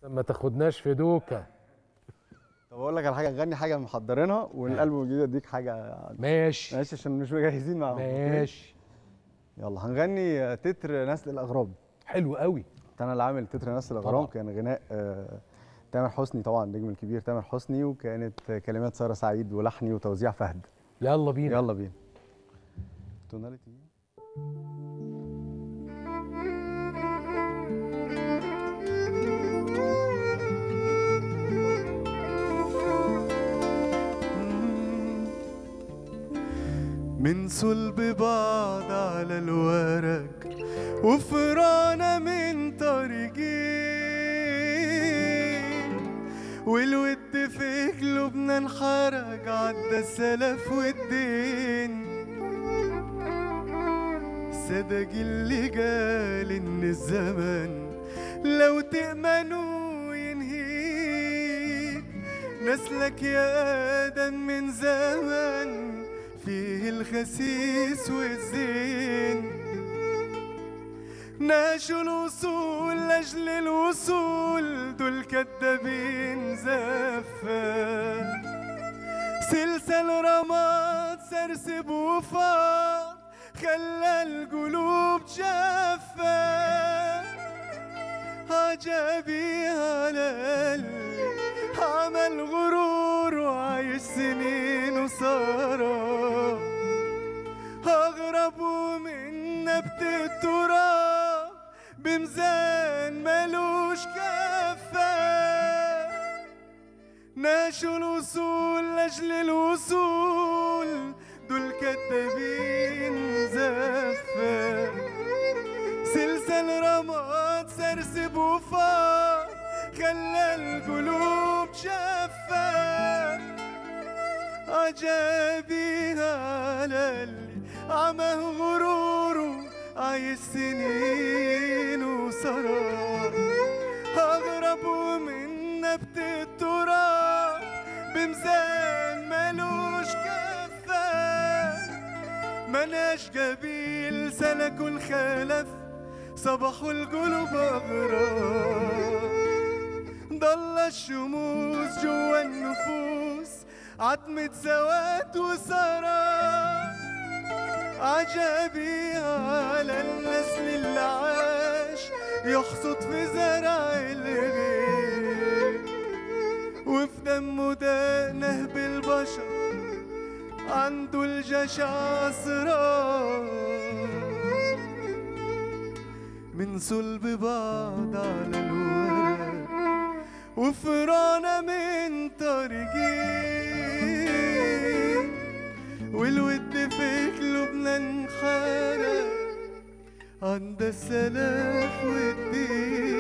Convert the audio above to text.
ما تاخدناش في دوكا طب اقول لك على حاجه نغني حاجه محضرينها والالبوم الجديد اديك حاجه ماشي ماشي عشان مش مجهزين معاهم أوكي؟ ماشي يلا هنغني تتر نسل الاغراب حلو قوي انا اللي عامل تتر نسل الاغراب طبعا. كان غناء آه، تامر حسني طبعا النجم الكبير تامر حسني وكانت كلمات ساره سعيد ولحني وتوزيع فهد يلا بينا يلا بينا توناليتي من صلب بعض على الورق وفرانا من طريقين والود في قلوبنا انحرق عدى السلف والدين صدق اللي قال ان الزمن لو تأمنوا ينهيك نسلك يا آدم من زمن فيه الخسيس والزين ناشوا الوصول لأجل الوصول دول كدابين زفة سلسل رماد سرسب وفاض خلى القلوب جافة عجبي على اللي عمل غرور وعايش سنين وصار أغرب من نبت التراب بميزان ملوش كفة ناشوا الوصول لأجل الوصول دول كدابين زفة سلسل رماد سرسب وفاض خلى القلوب شفة عجبي على اللي عمه غروره عايش سنين وسرار أغرب من نبت التراب بميزان ملوش كفة مناش قبيل سلكوا الخلف صبحوا القلوب أغراب ضل الشموس جوا النفوس عتمة سواد وسراب عجبي على النسل اللي عاش يحصد في زرع الغير وفي دمه ده نهب البشر عنده الجشع أسرار من صلب بعض على الورق وفرانا من طريقين والود في قلوبنا انحرق عند السلف والدين